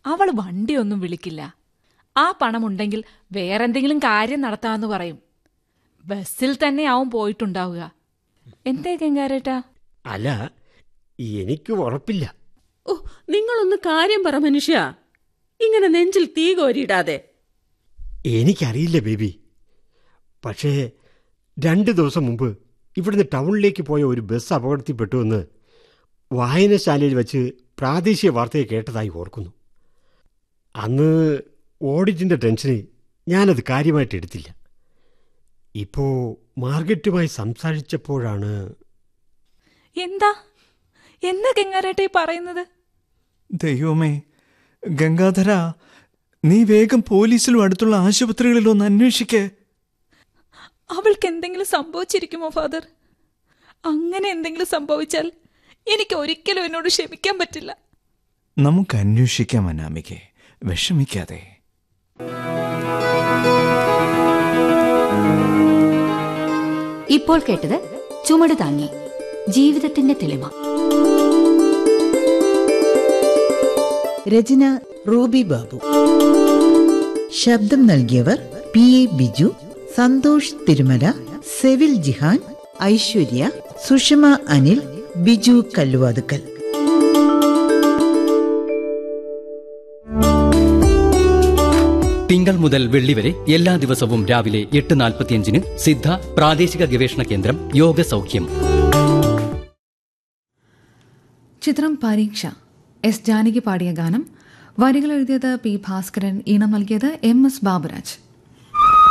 അവൾ വണ്ടിയൊന്നും വിളിക്കില്ല ആ പണമുണ്ടെങ്കിൽ വേറെന്തെങ്കിലും കാര്യം നടത്താമെന്ന് പറയും ബസ്സിൽ തന്നെ ആവും പോയിട്ടുണ്ടാവുക എന്തേ ഗംഗാരേട്ടാ അല്ല എനിക്ക് ഉറപ്പില്ല ഓ നിങ്ങളൊന്ന് കാര്യം പറ മനുഷ്യ ഇങ്ങനെ നെഞ്ചിൽ തീ കോരിയിടാതെ എനിക്കറിയില്ല ബേബി പക്ഷേ രണ്ട് ദിവസം മുമ്പ് ഇവിടുന്ന് ടൗണിലേക്ക് പോയ ഒരു ബസ് അപകടത്തിൽപ്പെട്ടുവെന്ന് വായനശാലയിൽ വെച്ച് പ്രാദേശിക വാർത്തയെ കേട്ടതായി ഓർക്കുന്നു അന്ന് ഓഡിറ്റിൻ്റെ ടെൻഷന് ഞാനത് കാര്യമായിട്ട് എടുത്തില്ല ഇപ്പോൾ മാർഗറ്റുമായി സംസാരിച്ചപ്പോഴാണ് എന്താ എന്താ ഗംഗാരേട്ട ഈ പറയുന്നത് ദൈവമേ ഗംഗാധര നീ വേഗം പോലീസിലും അടുത്തുള്ള ആശുപത്രികളിലും ഒന്ന് അന്വേഷിക്കേ അവൾക്ക് എന്തെങ്കിലും സംഭവിച്ചിരിക്കുമോ ഫാദർ അങ്ങനെ എന്തെങ്കിലും സംഭവിച്ചാൽ എനിക്ക് ഒരിക്കലും എന്നോട് ക്ഷമിക്കാൻ പറ്റില്ല നമുക്ക് അന്വേഷിക്കാം അനാമികെ വിഷമിക്കാതെ ഇപ്പോൾ കേട്ടത് ചുമട് താങ്ങി ജീവിതത്തിന്റെ തെളിമ രചന റൂബി ബാബു ശബ്ദം നൽകിയവർ പി എ ബിജു സന്തോഷ് തിരുമല സെവിൽ ജിഹാൻ ഐശ്വര്യ സുഷമ അനിൽ ബിജു കല്ലുവാതുക്കൽ തിങ്കൾ മുതൽ വെള്ളി വരെ എല്ലാ ദിവസവും രാവിലെ എട്ട് നാൽപ്പത്തിയഞ്ചിന് സിദ്ധ പ്രാദേശിക ഗവേഷണ കേന്ദ്രം യോഗ സൗഖ്യം ചിത്രം പരീക്ഷ എസ് ജാനകി പാടിയ ഗാനം വരികൾ എഴുതിയത് പി ഭാസ്കരൻ ഈണം നൽകിയത് എം എസ് ബാബുരാജ്